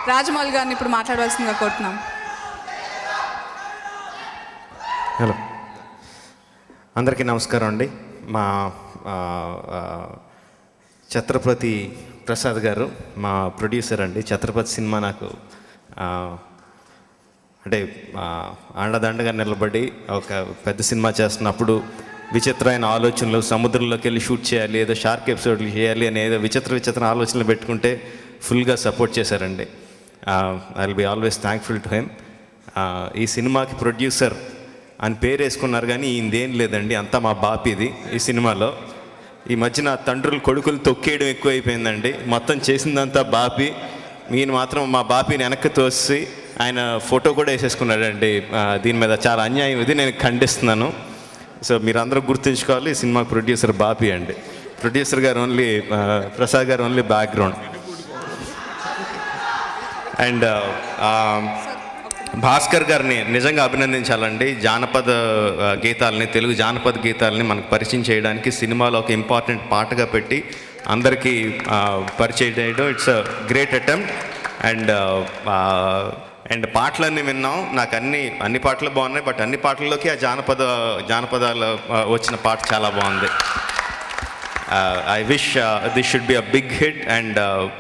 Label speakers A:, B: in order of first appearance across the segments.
A: రాజమౌళి గారిని ఇప్పుడు మాట్లాడవలసిందిగా కోరుతున్నాం
B: హలో అందరికీ నమస్కారం అండి మా ఆ, ఆ, ఛత్రపతి ప్రసాద్ గారు మా ప్రొడ్యూసర్ అండి ఛత్రపతి సినిమా నాకు ఆ, అంటే ఆ, అండదండగా నిలబడి ఒక పెద్ద సినిమా చేస్తున్నప్పుడు విచిత్రమైన ఆలోచనలు సముద్రంలోకి వెళ్ళి షూట్ చేయాలి ఏదో షార్క్ ఎపిసోడ్లు చేయాలి అని ఏదో విచిత్ర విచిత్ర ఆలోచనలు పెట్టుకుంటే ఫుల్గా సపోర్ట్ చేశారండి I will be always thankful to him ఈ సినిమాకి ప్రొడ్యూసర్ అని పేరు వేసుకున్నారు కానీ ఈయనదేం లేదండి అంతా మా బాపిది ఈ సినిమాలో ఈ మధ్యన తండ్రులు కొడుకులు తొక్కేయడం ఎక్కువైపోయిందండి మొత్తం చేసిందంతా బాపి ఈయన మాత్రం మా బాపిని వెనక్కి తోసి ఆయన ఫోటో కూడా వేసేసుకున్నాడండి ఆ, దీని మీద చాలా అన్యాయం ఇది నేను ఖండిస్తున్నాను సో మీరందరూ గుర్తుంచుకోవాలి ఈ సినిమా ప్రొడ్యూసర్ బాపి అండి ప్రొడ్యూసర్ గారు ఓన్లీ ప్రసాద్ గారు ఓన్లీ బ్యాక్గ్రౌండ్ అండ్ భాస్కర్ గారిని నిజంగా అభినందించాలండి జానపద ఆ, గీతాలని తెలుగు జానపద గీతాలని మనకు పరిచయం చేయడానికి సినిమాలో ఒక ఇంపార్టెంట్ పాటగా పెట్టి అందరికీ ఆ, పరిచయం చేయడం it's a great attempt and and పాటలన్నీ విన్నాం నాకు అన్ని అన్ని పాటలు బాగున్నాయి బట్ అన్ని పాటల్లోకి ఆ జానపద జానపదాలు ఆ, వచ్చిన పాట చాలా బాగుంది I wish this should be a big hit and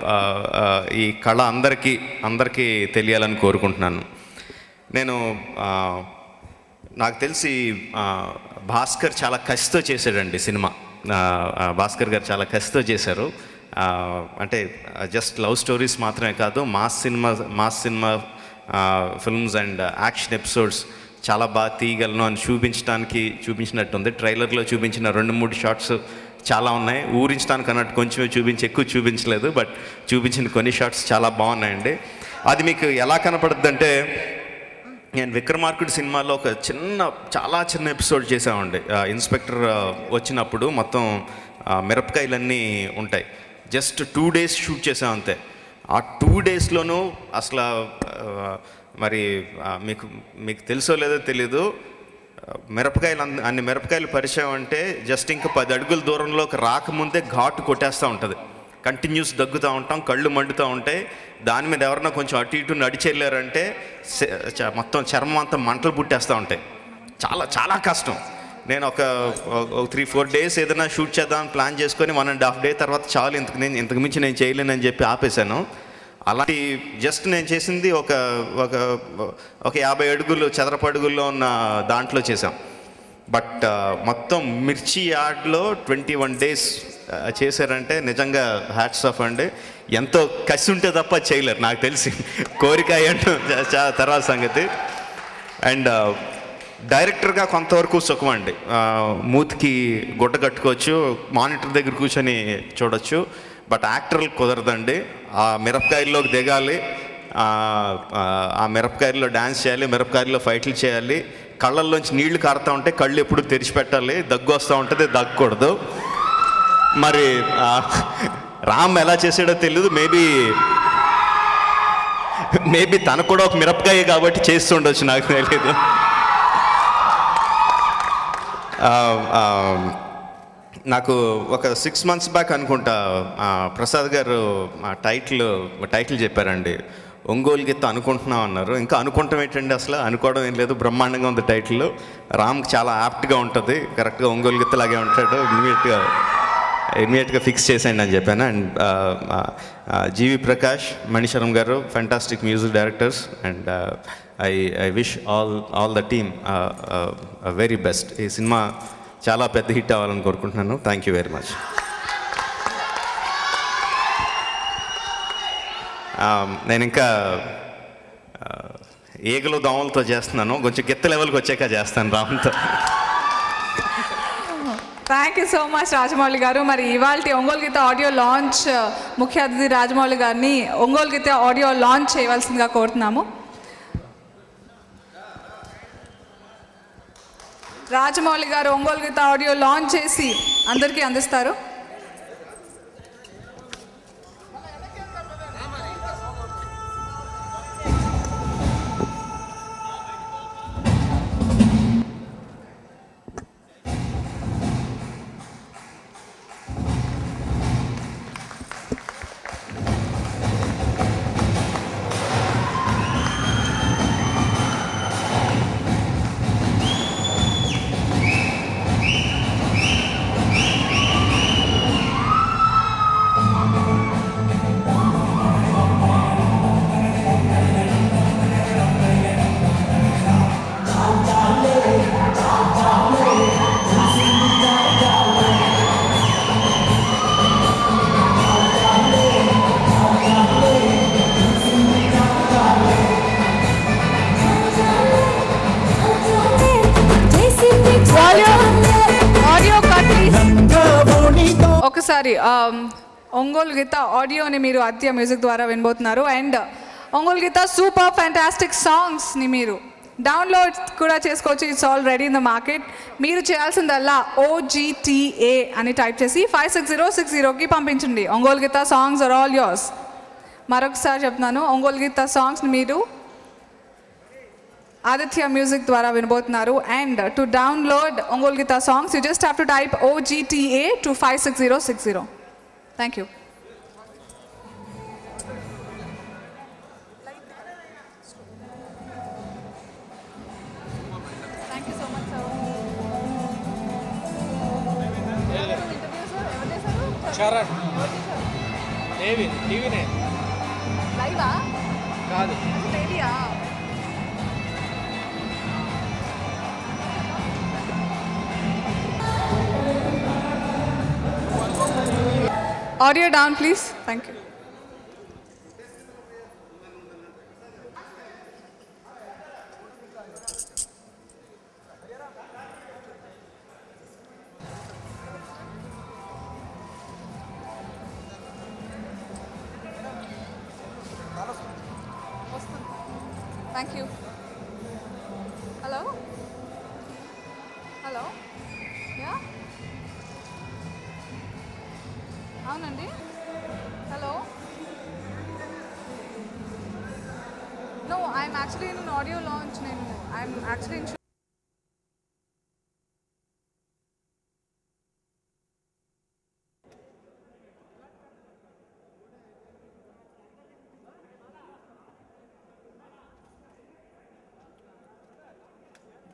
B: ఈ కళ అందరికీ అందరికీ తెలియాలని కోరుకుంటున్నాను నేను uh, నాకు తెలిసి uh, భాస్కర్ చాలా కసితో చేశాడండి సినిమా Uh, uh, భాస్కర్ గారు చాలా కసితో చేశారు Uh, అంటే జస్ట్ లవ్ స్టోరీస్ మాత్రమే కాదు mass cinema mass cinema films and action episodes చాలా బాగా తీయగలను అని చూపించడానికి చూపించినట్టుంది ట్రైలర్లో చూపించిన రెండు మూడు షార్ట్స్ చాలా ఉన్నాయి ఊరించడానికి అన్నట్టు కొంచెమే చూపించి ఎక్కువ చూపించలేదు బట్ చూపించిన కొన్ని షార్ట్స్ చాలా బాగున్నాయండి అది మీకు ఎలా కనపడుద్ది అంటే నేను విక్రమార్కుడు సినిమాలో ఒక చిన్న చాలా చిన్న ఎపిసోడ్ చేసామండి ఆ, ఇన్స్పెక్టర్ ఆ, వచ్చినప్పుడు మొత్తం ఆ, మిరపకాయలన్నీ ఉంటాయి జస్ట్ టూ డేస్ షూట్ చేసాం అంతే ఆ టూ డేస్లోనూ అసలు ఆ, మరి ఆ, మీకు మీకు తెలుసో లేదో తెలీదు మిరపకాయలు అన్ని అన్ని మిరపకాయలు పరిచయం అంటే జస్ట్ ఇంకా పది అడుగుల దూరంలోకి రాకముందే ఘాటు కొట్టేస్తూ ఉంటుంది కంటిన్యూస్ దగ్గుతూ ఉంటాం కళ్ళు మండుతూ ఉంటాయి దాని మీద ఎవరన్నా కొంచెం అటు ఇటు నడిచెళ్ళారంటే సె- చ- మొత్తం చర్మం అంతా మంటలు పుట్టేస్తూ ఉంటాయి చాలా చాలా కష్టం నేను ఒక త్రీ ఫోర్ డేస్ ఏదైనా షూట్ చేద్దామని ప్లాన్ చేసుకొని వన్ అండ్ హాఫ్ డే తర్వాత చాలు ఇంతకు నేను ఇంతకు మించి నేను చేయలేనని చెప్పి ఆపేశాను అలాంటి జస్ట్ నేను చేసింది ఒక ఒక ఒక యాభై అడుగులు చదరపు అడుగుల్లో ఉన్న దాంట్లో చేసాం బట్ మొత్తం మిర్చి యార్డ్లో ట్వంటీ వన్ డేస్ చేశారంటే నిజంగా హ్యాట్స్ ఆఫ్ అండి ఎంతో కసి ఉంటే తప్ప చేయలేరు నాకు తెలిసి కోరిక అంటే చాలా తర్వాత సంగతి అండ్ డైరెక్టర్గా కొంతవరకు సుఖం అండి ఆ, మూతికి గుడ్డ కట్టుకోవచ్చు మానిటర్ దగ్గర కూర్చొని చూడొచ్చు బట్ యాక్టర్లు కుదరదండి ఆ మిరపకాయల్లోకి దిగాలి ఆ, ఆ, ఆ మిరపకాయల్లో డ్యాన్స్ చేయాలి మిరపకాయల్లో ఫైట్లు చేయాలి కళ్ళల్లోంచి నీళ్లు కారుతూ ఉంటే కళ్ళు ఎప్పుడు తెరిచిపెట్టాలి దగ్గు వస్తూ ఉంటుంది దగ్గకూడదు మరి ఆ, రామ్ ఎలా చేసాడో తెలియదు మేబీ మేబీ తనకు కూడా ఒక మిరపకాయ కాబట్టి చేస్తుండొచ్చు నాకు తెలియదు ఆ, ఆ, నాకు ఒక సిక్స్ మంత్స్ బ్యాక్ అనుకుంటా ఆ, ప్రసాద్ గారు ఆ టైటిల్ టైటిల్ చెప్పారండి ఒంగోలు గీత అనుకుంటున్నాం అన్నారు ఇంకా అనుకుంటాం ఏంటండి అసలు అనుకోవడం ఏం లేదు బ్రహ్మాండంగా ఉంది టైటిల్ రామ్కి చాలా యాప్ట్గా ఉంటుంది కరెక్ట్గా ఒంగోలు గీత లాగే ఉంటాడు ఇమీడియట్గా ఇమీడియట్గా ఫిక్స్ చేసేయండి అని చెప్పాను and G V Prakash Manisharma garu fantastic music directors and I I wish all all the team very best ఈ సినిమా చాలా పెద్ద హిట్ అవ్వాలని కోరుకుంటున్నాను థ్యాంక్ యూ వెరీ మచ్ నేను ఇంకా ఆ, ఈగలు దోమలతో చేస్తున్నాను కొంచెం గిత్త లెవెల్కి వచ్చాక చేస్తాను రామ్తో
A: thank you so much Rajamouli garu మరి ఇవాళ ఒంగోలు గీత ఆడియో లాంచ్ ముఖ్య అతిథి రాజమౌళి గారిని ఒంగోలు గీత ఆడియో లాంచ్ చేయవలసిందిగా కోరుతున్నాము రాజమౌళి గారు ఒంగోలు గీత ఆడియో లాంచ్ చేసి అందరికీ అందిస్తారు మరొకసారి um, ఒంగోలు గీత ఆడియోని మీరు అత్య మ్యూజిక్ ద్వారా వినబోతున్నారు and Ongole Geetha super fantastic సాంగ్స్ని మీరు డౌన్లోడ్ కూడా చేసుకోవచ్చు it's all ready in the market మీరు చేయాల్సిందల్లా ఓజీటీఏ అని టైప్ చేసి ఫైవ్ సిక్స్ జీరో సిక్స్ జీరోకి పంపించండి Ongole Geetha songs are all yours మరొకసారి చెప్తున్నాను ఒంగోలు గీత సాంగ్స్ని మీరు ఆదిత్య మ్యూజిక్ ద్వారా వినబోతున్నారు and to download Ongole Geetha songs you just have to type OGTA to five six zero six zero thank you thank you so much sir
C: Charan Devi టీవీనే
A: లైవా
C: కాదు
A: బేబీయా audio down please thank you thank you hello hello yeah అవునండి hello no I'm actually in audio launch నేను I'm actually in